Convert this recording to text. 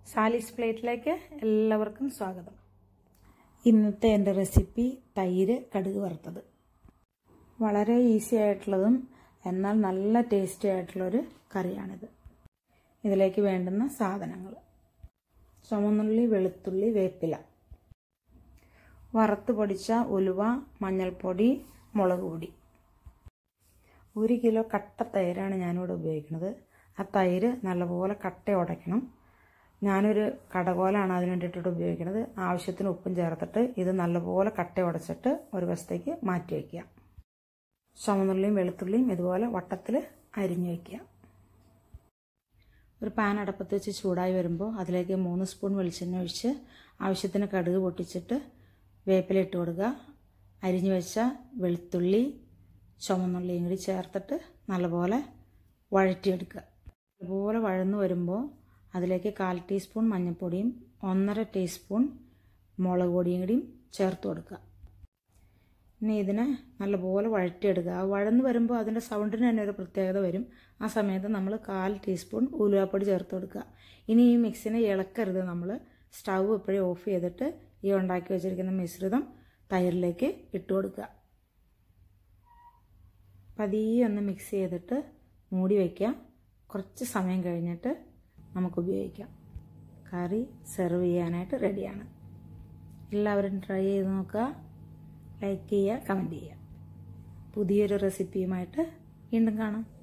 സാലീസ് പ്ലേറ്റിലേക്ക് എല്ലാവർക്കും സ്വാഗതം ഇന്നത്തെ എൻ്റെ റെസിപ്പി തൈര് കടുക് വറുത്തത് വളരെ ഈസി ആയിട്ടുള്ളതും എന്നാൽ നല്ല ടേസ്റ്റി ആയിട്ടുള്ളൊരു കറിയാണിത് ഇതിലേക്ക് വേണ്ടുന്ന സാധനങ്ങൾ ചുമന്നുള്ളി വെളുത്തുള്ളി വേപ്പില വറുത്ത് പൊടിച്ച ഉലുവ മഞ്ഞൾപ്പൊടി മുളക് പൊടി ഒരു കിലോ കട്ട തൈരാണ് ഞാനിവിടെ ഉപയോഗിക്കുന്നത് ആ തൈര് നല്ലപോലെ കട്ട ഉടയ്ക്കണം ഞാനൊരു കടകോലാണ് അതിന് വേണ്ടിയിട്ടിട്ട് ഉപയോഗിക്കുന്നത് ആവശ്യത്തിന് ഉപ്പും ചേർത്തിട്ട് ഇത് നല്ലപോലെ കട്ട ഉടച്ചിട്ട് ഒരു വശത്തേക്ക് മാറ്റി വയ്ക്കുക ചുമന്നുള്ളിയും വെളുത്തുള്ളിയും ഇതുപോലെ വട്ടത്തിൽ അരിഞ്ഞു വയ്ക്കുക ഒരു പാൻ അടപ്പത്ത് വെച്ച് ചൂടായി വരുമ്പോൾ അതിലേക്ക് മൂന്ന് സ്പൂൺ വെളിച്ചെണ്ണ ഒഴിച്ച് ആവശ്യത്തിന് കടുക് പൊട്ടിച്ചിട്ട് വേപ്പില ഇട്ട് കൊടുക്കുക അരിഞ്ഞു വെച്ച വെളുത്തുള്ളി ചുമന്നുള്ളിയും കൂടി ചേർത്തിട്ട് നല്ലപോലെ വഴറ്റിയെടുക്കുക നല്ലപോലെ വഴന്നു വരുമ്പോൾ അതിലേക്ക് കാൽ ടീസ്പൂൺ മഞ്ഞൾപ്പൊടിയും ഒന്നര ടീസ്പൂൺ മുളക് പൊടിയും കൂടിയും ചേർത്ത് കൊടുക്കുക ഇനി ഇതിനെ നല്ലപോലെ വഴറ്റിയെടുക്കുക ആ വഴന്ന് വരുമ്പോൾ അതിൻ്റെ സൗണ്ടിന് തന്നെ ഒരു പ്രത്യേകത വരും ആ സമയത്ത് നമ്മൾ കാൽ ടീസ്പൂൺ ഉലുവാപ്പൊടി ചേർത്ത് കൊടുക്കുക ഇനി ഈ മിക്സിനെ ഇളക്കരുത് നമ്മൾ സ്റ്റൗ എപ്പോഴും ഓഫ് ചെയ്തിട്ട് ഈ ഉണ്ടാക്കി വെച്ചിരിക്കുന്ന മിശ്രിതം തൈരിലേക്ക് ഇട്ട് കൊടുക്കുക പതിയെ ഒന്ന് മിക്സ് ചെയ്തിട്ട് മൂടി വയ്ക്കുക കുറച്ച് സമയം കഴിഞ്ഞിട്ട് നമുക്ക് ഉപയോഗിക്കാം കറി സെർവ് ചെയ്യാനായിട്ട് റെഡിയാണ് എല്ലാവരും ട്രൈ ചെയ്ത് നോക്കുക ലൈക്ക് ചെയ്യുക കമൻറ്റ് ചെയ്യുക പുതിയൊരു റെസിപ്പിയുമായിട്ട് വീണ്ടും കാണാം